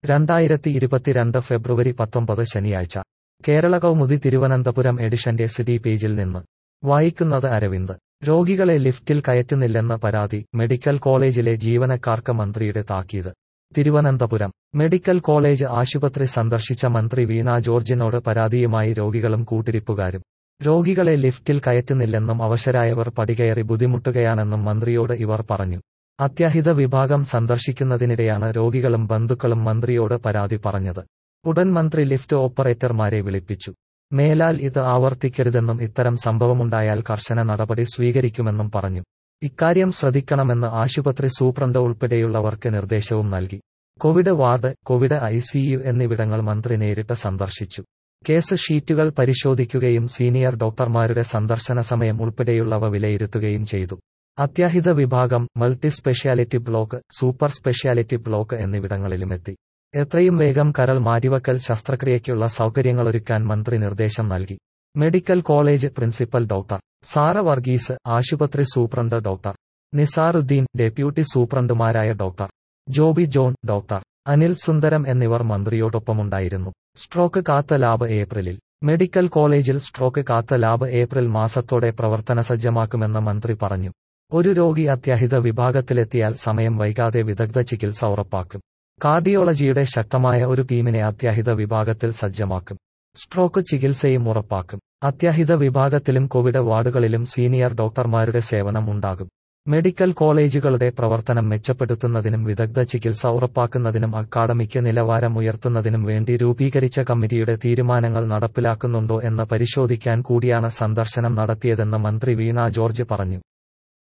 രണ്ടായിരത്തി ഇരുപത്തിരണ്ട് ഫെബ്രുവരി പത്തൊമ്പത് ശനിയാഴ്ച കേരള കൗമുദി തിരുവനന്തപുരം എഡിഷന്റെ സിറ്റി പേജിൽ നിന്ന് വായിക്കുന്നത് അരവിന്ദ് രോഗികളെ ലിഫ്റ്റിൽ കയറ്റുന്നില്ലെന്ന പരാതി മെഡിക്കൽ കോളേജിലെ ജീവനക്കാർക്ക് മന്ത്രിയുടെ താക്കീത് തിരുവനന്തപുരം മെഡിക്കൽ കോളേജ് ആശുപത്രി സന്ദർശിച്ച മന്ത്രി വീണ ജോർജിനോട് പരാതിയുമായി രോഗികളും കൂട്ടിരിപ്പുകാരും രോഗികളെ ലിഫ്റ്റിൽ കയറ്റുന്നില്ലെന്നും അവശരായവർ പടികയറി ബുദ്ധിമുട്ടുകയാണെന്നും മന്ത്രിയോട് ഇവർ പറഞ്ഞു അത്യാഹിത വിഭാഗം സന്ദർശിക്കുന്നതിനിടെയാണ് രോഗികളും ബന്ധുക്കളും മന്ത്രിയോട് പരാതി പറഞ്ഞത് ഉടൻ മന്ത്രി ലിഫ്റ്റ് ഓപ്പറേറ്റർമാരെ വിളിപ്പിച്ചു മേലാൽ ഇത് ആവർത്തിക്കരുതെന്നും ഇത്തരം സംഭവമുണ്ടായാൽ കർശന നടപടി സ്വീകരിക്കുമെന്നും പറഞ്ഞു ഇക്കാര്യം ശ്രദ്ധിക്കണമെന്ന് ആശുപത്രി സൂപ്രണ്ട് ഉൾപ്പെടെയുള്ളവർക്ക് നിർദ്ദേശവും നൽകി കോവിഡ് വാർഡ് കോവിഡ് ഐസിയു എന്നിവിടങ്ങൾ മന്ത്രി നേരിട്ട് സന്ദർശിച്ചു കേസ് ഷീറ്റുകൾ പരിശോധിക്കുകയും സീനിയർ ഡോക്ടർമാരുടെ സന്ദർശന സമയം ഉൾപ്പെടെയുള്ളവ വിലയിരുത്തുകയും ചെയ്തു അത്യാഹിത വിഭാഗം multi speciality block super speciality block എന്നിവിടങ്ങളിലുമെത്തി എത്രയും വേഗം കരൾ മാറ്റിവക്കൽ ശസ്ത്രക്രിയയ്ക്കുള്ള സൗകര്യങ്ങളൊരുക്കാൻ മന്ത്രി നിർദ്ദേശം നൽകി medical college principal doctor Sara Varghese ആശുപത്രി സൂപ്രണ്ട് ഡോക്ടർ നിസാറുദ്ദീൻ ഡെപ്യൂട്ടി സൂപ്രണ്ടുമാരായ doctor Joby John doctor Anil Sundaram എന്നിവർ മന്ത്രിയോടൊപ്പമുണ്ടായിരുന്നു സ്ട്രോക്ക് കാത്ത ലാബ് ഏപ്രിലിൽ മെഡിക്കൽ കോളേജിൽ സ്ട്രോക്ക് കാത്ത ലാബ് ഏപ്രിൽ മാസത്തോടെ പ്രവർത്തന സജ്ജമാക്കുമെന്ന് മന്ത്രി പറഞ്ഞു ഒരു രോഗി അത്യാഹിത വിഭാഗത്തിലെത്തിയാൽ സമയം വൈകാതെ വിദഗ്ധ ചികിത്സ ഉറപ്പാക്കും കാർഡിയോളജിയുടെ ശക്തമായ ഒരു ടീമിനെ അത്യാഹിത വിഭാഗത്തിൽ സജ്ജമാക്കും സ്ട്രോക്ക് ചികിത്സയും ഉറപ്പാക്കും അത്യാഹിത വിഭാഗത്തിലും കോവിഡ് വാർഡുകളിലും സീനിയർ ഡോക്ടർമാരുടെ സേവനം ഉണ്ടാകും മെഡിക്കൽ കോളേജുകളുടെ പ്രവർത്തനം മെച്ചപ്പെടുത്തുന്നതിനും വിദഗ്ധ ചികിത്സ ഉറപ്പാക്കുന്നതിനും അക്കാഡമിക് നിലവാരം ഉയർത്തുന്നതിനും വേണ്ടി രൂപീകരിച്ച കമ്മിറ്റിയുടെ തീരുമാനങ്ങൾ നടപ്പിലാക്കുന്നുണ്ടോ എന്ന് പരിശോധിക്കാൻ കൂടിയാണ് സന്ദർശനം നടത്തിയതെന്ന് മന്ത്രി വീണ ജോർജ് പറഞ്ഞു